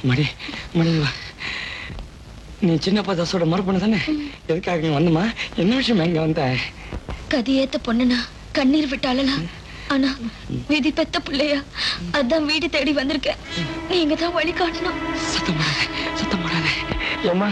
மடி மடி வா நீ சின்னப்பா தாசோட மறுப்பண்ண தானே எதுக்காக நீ வந்தமா என்ன விஷயம் எங்க வந்த கதியேத்த பொண்ணுனா கண்ணீர் விட்டாளலாம் ஆனா விதி பெத்த பிள்ளையா அதான் வீடு தேடி வந்திருக்கேன் நீங்க தான் வழி காட்டணும் சத்தம் போடாத சத்தம் போடாத ஏம்மா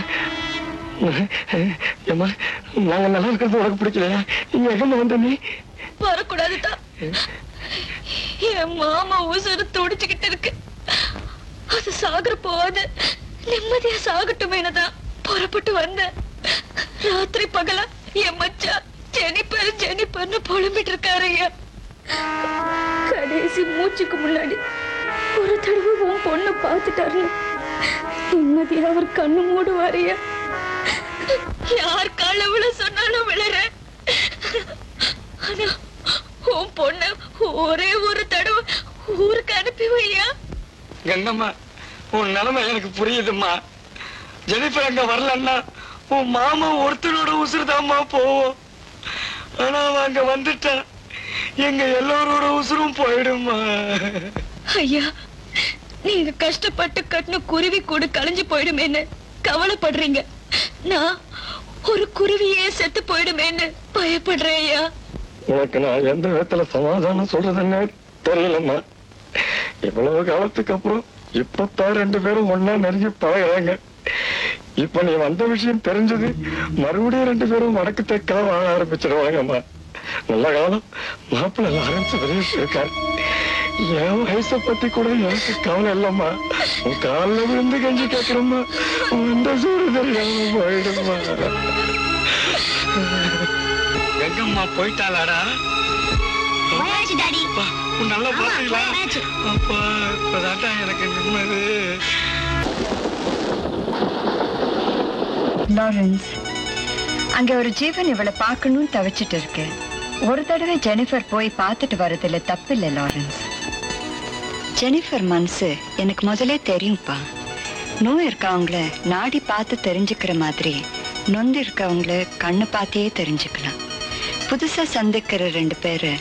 ஏம்மா நாங்க நல்லா இருக்கிறது உனக்கு பிடிக்கலையா நீங்க எங்க வந்த நீ வரக்கூடாதுதான் என் மாமா உசுறு துடிச்சுக்கிட்டு இருக்கு அது சாகர போவாது நிம்மதியா சாகட்டுமேனதான் புறப்பட்டு வந்தேன் ராத்திரி பகலா என் மச்சான் ஜெனிப்பர் ஜெனிப்பர்னு புலம்பிட்டு இருக்காரு ஐயா கடைசி மூச்சுக்கு முன்னாடி ஒரு தடவை உன் பொண்ணை பார்த்துட்டாரு நிம்மதியா அவர் கண்ணு மூடுவாரையா யார் கால விழ சொன்னாலும் விழறேன் ஆனா உன் பொண்ண ஒரே ஒரு தடவை ஊருக்கு அனுப்பி வையா கண்ணம்மா உன் நிலைமை எனக்கு புரியுதும்மா ஜெனிஃபர் அங்க வரலன்னா உன் மாமா ஒருத்தனோட உசுறுதாம்மா போவோம் ஆனா அவன் அங்க வந்துட்டான் எங்க எல்லாரோட உசுரும் போயிடும்மா ஐயா நீங்க கஷ்டப்பட்டு கட்டின குருவி கூட கலைஞ்சு போயிடுமேன்னு கவலைப்படுறீங்க நான் ஒரு குருவியே செத்து போயிடுமேன்னு பயப்படுறேன் ஐயா உனக்கு நான் எந்த விதத்துல சமாதானம் சொல்றதுன்னு தெரியலம்மா இவ்வளவு காலத்துக்கு அப்புறம் இப்பத்தான் ரெண்டு பேரும் ஒன்னா நெருங்கி பழகுறாங்க இப்ப நீ வந்த விஷயம் தெரிஞ்சது மறுபடியும் ரெண்டு பேரும் வடக்கு தெற்கா வாழ ஆரம்பிச்சிருவாங்கம்மா நல்ல காலம் மாப்பிள்ளை லாரன்ஸ் வெளியே இருக்காரு என் வயசை பத்தி கூட எனக்கு கவலை இல்லம்மா உன் காலில் விழுந்து கஞ்சி கேட்கிறோம்மா உந்த சூடு தெரியாம போயிடுமா கங்கம்மா போயிட்டாளாடா போயாச்சு டாடி அப்பா, உன் நல்லா ஆமா, பாத்தீங்களா போயாச்சு. அப்பா இப்பதான்டா எனக்கு நிம்மதி லாரன்ஸ் அங்க ஒரு ஜீவன் இவளை பார்க்கணும்னு தவிச்சிட்டு இருக்கு ஒரு தடவை ஜெனிஃபர் போய் பார்த்துட்டு வரதுல தப்பில்லை லாரன்ஸ் ஜெனிஃபர் மனசு எனக்கு முதலே தெரியும்ப்பா நோய் இருக்கவங்கள நாடி பார்த்து தெரிஞ்சுக்கிற மாதிரி நொந்து இருக்கவங்கள கண்ணு பார்த்தே தெரிஞ்சுக்கலாம் புதுசா சந்திக்கிற ரெண்டு பேரை